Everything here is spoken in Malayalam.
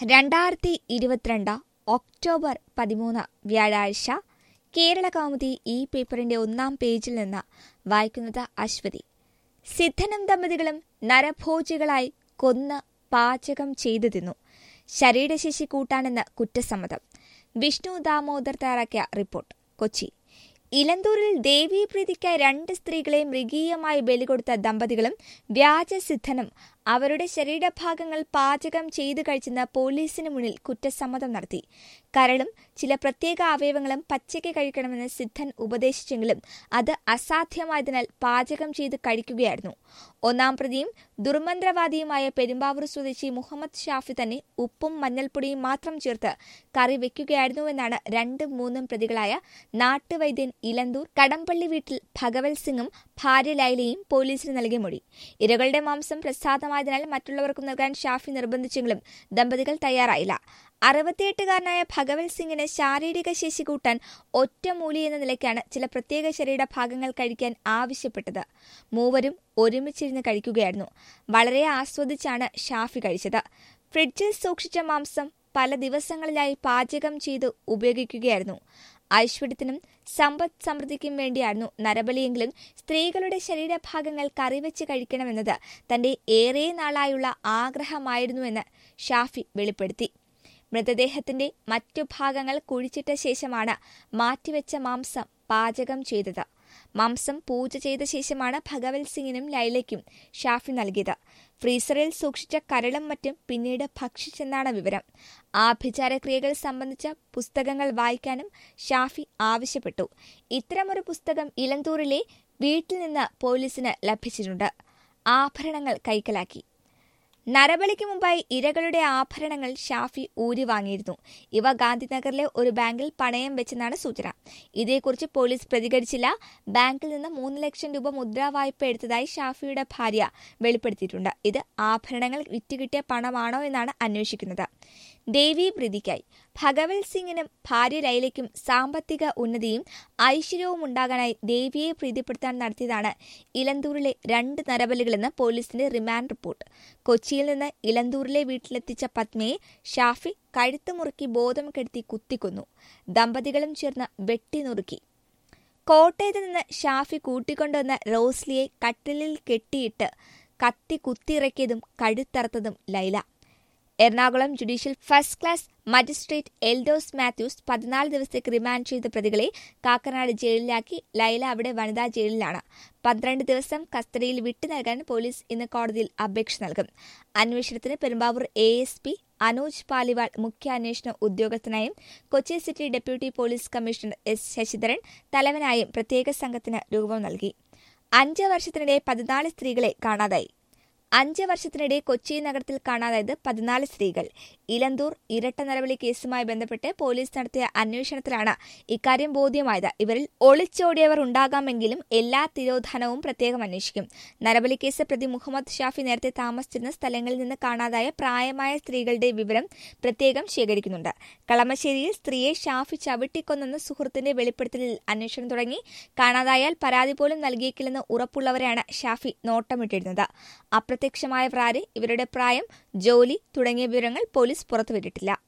രണ്ടായിരത്തി ഇരുപത്തിരണ്ട് ഒക്ടോബർ പതിമൂന്ന് വ്യാഴാഴ്ച കേരള കൗമുദി ഈ പേപ്പറിന്റെ ഒന്നാം പേജിൽ നിന്ന് വായിക്കുന്നത് അശ്വതി സിദ്ധനും ദമ്പതികളും നരഭോജികളായി കൊന്ന് പാചകം ചെയ്തു തിന്നു ശരീരശേഷി കൂട്ടാനെന്ന് കുറ്റസമ്മതം വിഷ്ണു ദാമോദർ തയ്യാറാക്കിയ റിപ്പോർട്ട് കൊച്ചി ഇലന്തൂരിൽ ദേവീപ്രീതിക്കായി രണ്ട് സ്ത്രീകളെ മൃഗീയമായി ബലികൊടുത്ത ദമ്പതികളും വ്യാജസിദ്ധനും അവരുടെ ശരീരഭാഗങ്ങൾ പാചകം ചെയ്തു കഴിച്ചെന്ന് പോലീസിന് മുന്നിൽ കുറ്റസമ്മതം നടത്തി കരളും ചില പ്രത്യേക അവയവങ്ങളും പച്ചയ്ക്ക് കഴിക്കണമെന്ന് സിദ്ധൻ ഉപദേശിച്ചെങ്കിലും അത് അസാധ്യമായതിനാൽ പാചകം ചെയ്ത് കഴിക്കുകയായിരുന്നു ഒന്നാം പ്രതിയും ദുർമന്ത്രവാദിയുമായ പെരുമ്പാവൂർ സ്വദേശി മുഹമ്മദ് ഷാഫി തന്നെ ഉപ്പും മഞ്ഞൾപ്പൊടിയും മാത്രം ചേർത്ത് കറി വെക്കുകയായിരുന്നുവെന്നാണ് രണ്ടും മൂന്നും പ്രതികളായ നാട്ടുവൈദ്യൻ ഇലന്തൂർ കടമ്പള്ളി വീട്ടിൽ ഭഗവത് സിംഗും ഭാര്യ ലൈലയും പോലീസിന് നൽകിയ മൊഴി ഇരകളുടെ മാംസം പ്രസാദമായതിനാൽ മറ്റുള്ളവർക്കും നൽകാൻ ഷാഫി നിർബന്ധിച്ചെങ്കിലും ദമ്പതികൾ തയ്യാറായില്ല അറുപത്തിയെട്ടുകാരനായ ഭഗവത് സിംഗിന് ശാരീരിക ശേഷി കൂട്ടാൻ ഒറ്റമൂലി എന്ന നിലയ്ക്കാണ് ചില പ്രത്യേക ശരീര ഭാഗങ്ങൾ കഴിക്കാൻ ആവശ്യപ്പെട്ടത് മൂവരും ഒരുമിച്ചിരുന്ന് കഴിക്കുകയായിരുന്നു വളരെ ആസ്വദിച്ചാണ് ഷാഫി കഴിച്ചത് ഫ്രിഡ്ജിൽ സൂക്ഷിച്ച മാംസം പല ദിവസങ്ങളിലായി പാചകം ചെയ്ത് ഉപയോഗിക്കുകയായിരുന്നു ഐശ്വര്യത്തിനും സമ്പദ് സമൃദ്ധിക്കും വേണ്ടിയായിരുന്നു നരബലിയെങ്കിലും സ്ത്രീകളുടെ ശരീരഭാഗങ്ങൾ കറിവെച്ച് കഴിക്കണമെന്നത് തന്റെ ഏറെ നാളായുള്ള ആഗ്രഹമായിരുന്നുവെന്ന് ഷാഫി വെളിപ്പെടുത്തി മൃതദേഹത്തിന്റെ മറ്റു ഭാഗങ്ങൾ കുഴിച്ചിട്ട ശേഷമാണ് മാറ്റിവെച്ച മാംസം പാചകം ചെയ്തത് മാംസം പൂജ ചെയ്ത ശേഷമാണ് ഭഗവത് സിംഗിനും ലൈലയ്ക്കും ഷാഫി നൽകിയത് ഫ്രീസറിൽ സൂക്ഷിച്ച കരളും മറ്റും പിന്നീട് ഭക്ഷിച്ചെന്നാണ് വിവരം ആഭിചാരക്രിയകൾ സംബന്ധിച്ച പുസ്തകങ്ങൾ വായിക്കാനും ഷാഫി ആവശ്യപ്പെട്ടു ഇത്തരമൊരു പുസ്തകം ഇലന്തൂരിലെ വീട്ടിൽ നിന്ന് പോലീസിന് ലഭിച്ചിട്ടുണ്ട് ആഭരണങ്ങൾ കൈക്കലാക്കി നരബലിക്ക് മുമ്പായി ഇരകളുടെ ആഭരണങ്ങൾ ഷാഫി ഊരി വാങ്ങിയിരുന്നു ഇവ ഗാന്ധിനഗറിലെ ഒരു ബാങ്കിൽ പണയം വെച്ചെന്നാണ് സൂചന ഇതേക്കുറിച്ച് പോലീസ് പ്രതികരിച്ചില്ല ബാങ്കിൽ നിന്ന് മൂന്ന് ലക്ഷം രൂപ മുദ്രാ വായ്പ എടുത്തതായി ഷാഫിയുടെ ഭാര്യ വെളിപ്പെടുത്തിയിട്ടുണ്ട് ഇത് ആഭരണങ്ങൾ വിറ്റുകിട്ടിയ പണമാണോ എന്നാണ് അന്വേഷിക്കുന്നത് ദേവി പ്രീതിക്കായി ഭഗവത് സിംഗിനും ഭാര്യ ലൈലയ്ക്കും സാമ്പത്തിക ഉന്നതിയും ഐശ്വര്യവും ഉണ്ടാകാനായി ദേവിയെ പ്രീതിപ്പെടുത്താൻ നടത്തിയതാണ് ഇലന്തൂരിലെ രണ്ട് നരബലികളെന്ന് പോലീസിന്റെ റിമാൻഡ് റിപ്പോർട്ട് കൊച്ചിയിൽ നിന്ന് ഇലന്തൂരിലെ വീട്ടിലെത്തിച്ച പത്മയെ ഷാഫി കഴുത്ത് മുറുക്കി ബോധം കെടുത്തി കുത്തിക്കൊന്നു ദമ്പതികളും ചേർന്ന് വെട്ടിനുറുക്കി കോട്ടയത്ത് നിന്ന് ഷാഫി കൂട്ടിക്കൊണ്ടുവന്ന റോസ്ലിയെ കട്ടിലിൽ കെട്ടിയിട്ട് കത്തി കുത്തിയിറക്കിയതും കഴുത്തറുത്തതും Laila Ernakulam judicial first class magistrate Eldhose Mathews പതിനാല് ദിവസത്തേക്ക് റിമാൻഡ് ചെയ്ത പ്രതികളെ കാക്കനാട് ജയിലിലാക്കി ലൈല അവിടെ വനിതാ ജയിലിലാണ് പന്ത്രണ്ട് ദിവസം കസ്റ്റഡിയിൽ വിട്ടു നൽകാൻ പോലീസ് ഇന്ന് കോടതിയിൽ അപേക്ഷ നൽകും അന്വേഷണത്തിന് Perumbavoor A S P Anoj Paliwal മുഖ്യ അന്വേഷണ ഉദ്യോഗസ്ഥനായും Kochi city deputy police commissioner S Sasidharan തലവനായും പ്രത്യേക സംഘത്തിന് രൂപം നൽകി അഞ്ച് വർഷത്തിനിടെ പതിനാല് സ്ത്രീകളെ കാണാതായി അഞ്ച് വർഷത്തിനിടെ കൊച്ചി നഗരത്തിൽ കാണാതായത് പതിനാല് സ്ത്രീകൾ ഇലന്തൂർ ഇരട്ട നരബലി കേസുമായി ബന്ധപ്പെട്ട് പോലീസ് നടത്തിയ അന്വേഷണത്തിലാണ് ഇക്കാര്യം ബോധ്യമായത് ഇവരിൽ ഒളിച്ചോടിയവർ ഉണ്ടാകാമെങ്കിലും എല്ലാ തിരോധാനവും പ്രത്യേകം അന്വേഷിക്കും നരബലി കേസ് പ്രതി മുഹമ്മദ് ഷാഫി നേരത്തെ താമസിച്ചിരുന്ന സ്ഥലങ്ങളിൽ നിന്ന് കാണാതായ പ്രായമായ സ്ത്രീകളുടെ വിവരം പ്രത്യേകം ശേഖരിക്കുന്നുണ്ട് കളമശ്ശേരിയിൽ സ്ത്രീയെ ഷാഫി ചവിട്ടിക്കൊന്നെന്ന സുഹൃത്തിന്റെ വെളിപ്പെടുത്തലിൽ അന്വേഷണം തുടങ്ങി കാണാതായാൽ പരാതി പോലും നൽകിയേക്കില്ലെന്ന് ഉറപ്പുള്ളവരെയാണ് ഷാഫി നോട്ടമിട്ടിരുന്നത് അപ്രത്യക്ഷമായ പ്രാര് ഇവരുടെ പ്രായം ജോലി തുടങ്ങിയ വിവരങ്ങൾ പോലീസ് പുറത്തുവിട്ടിട്ടില്ല